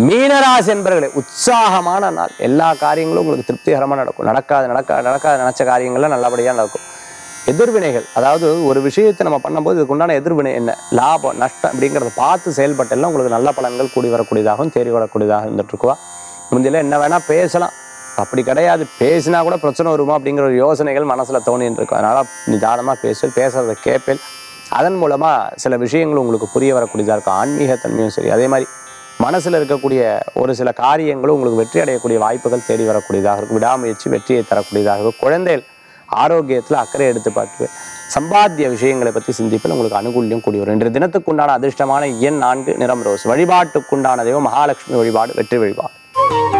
மீனராசி என்பர்களே உற்சாகமான நாள் எல்லா காரியங்களும் உங்களுக்கு திருப்திகரமாக நடக்கும் நடக்காது நடக்காது நடக்காது நினச்ச காரியங்கள்லாம் நல்லபடியாக நடக்கும் எதிர்வினைகள் அதாவது ஒரு விஷயத்தை நம்ம பண்ணும்போது இதுக்கு உண்டான எதிர்வினை என்ன லாபம் நஷ்டம் அப்படிங்கிறத பார்த்து செயல்பட்டெல்லாம் உங்களுக்கு நல்ல பலன்கள் கூடி வரக்கூடியதாகவும் தேடி வரக்கூடியதாக இருந்துட்டு இருக்குவா முந்தில என்ன வேணா பேசலாம் அப்படி கிடையாது பேசினா கூட பிரச்சனை வருமா அப்படிங்கிற ஒரு யோசனைகள் மனசுல தோணின்னு இருக்கும் அதனால நிதானமா பேசு பேசுறத கேட்பேன் அதன் மூலமா சில விஷயங்கள் உங்களுக்கு புரிய வரக்கூடியதா இருக்கும் ஆன்மீக தன்மையும் சரி அதே மாதிரி மனசுல இருக்கக்கூடிய ஒரு சில காரியங்களும் உங்களுக்கு வெற்றி அடையக்கூடிய வாய்ப்புகள் தேடி வரக்கூடியதாக இருக்கும் விடாமுயற்சி வெற்றியை தரக்கூடியதாக இருக்கும் குழந்தைகள் ஆரோக்கியத்துல அக்கறை எடுத்து பார்த்து சம்பாத்திய விஷயங்களை பத்தி சிந்திப்பில் உங்களுக்கு அனுகூல்யம் கூடி வரும் இன்றைய தினத்துக்குண்டான அதிர்ஷ்டமான எண் நான்கு நிறம் ரோஸ் வழிபாட்டுக்குண்டான தெய்வம் மகாலட்சுமி வழிபாடு வெற்றி வழிபாடு